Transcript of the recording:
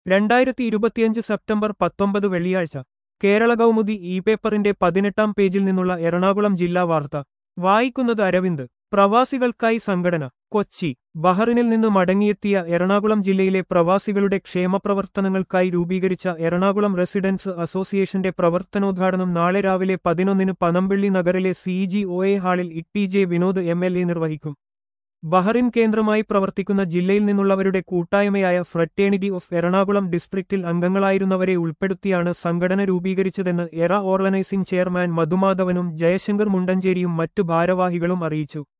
രണ്ടായിരത്തി ഇരുപത്തിയഞ്ച് സെപ്റ്റംബർ പത്തൊമ്പത് വെള്ളിയാഴ്ച കേരള കൗമുദി ഇ പേപ്പറിന്റെ പതിനെട്ടാം പേജിൽ നിന്നുള്ള എറണാകുളം ജില്ലാ വാർത്ത വായിക്കുന്നത് അരവിന്ദ് പ്രവാസികൾക്കായി സംഘടന കൊച്ചി ബഹറിനിൽ നിന്ന് മടങ്ങിയെത്തിയ എറണാകുളം ജില്ലയിലെ പ്രവാസികളുടെ ക്ഷേമപ്രവർത്തനങ്ങൾക്കായി രൂപീകരിച്ച എറണാകുളം റെസിഡൻസ് അസോസിയേഷന്റെ പ്രവർത്തനോദ്ഘാടനം നാളെ രാവിലെ പതിനൊന്നിന് പനമ്പള്ളി നഗറിലെ സി ജി ഒ എ ഹാളിൽ E J Vinod M L A നിർവഹിക്കും ബഹറിൻ കേന്ദ്രമായി പ്രവർത്തിക്കുന്ന ജില്ലയിൽ നിന്നുള്ളവരുടെ കൂട്ടായ്മയായ ഫ്രറ്റേണിറ്റി ഓഫ് എറണാകുളം ഡിസ്ട്രിക്റ്റിൽ അംഗങ്ങളായിരുന്നവരെ ഉൾപ്പെടുത്തിയാണ് സംഘടന രൂപീകരിച്ചതെന്ന് എറ ഓർഗനൈസിംഗ് ചെയർമാൻ മധുമാധവനും ജയശങ്കർ മുണ്ടഞ്ചേരിയും മറ്റു ഭാരവാഹികളും അറിയിച്ചു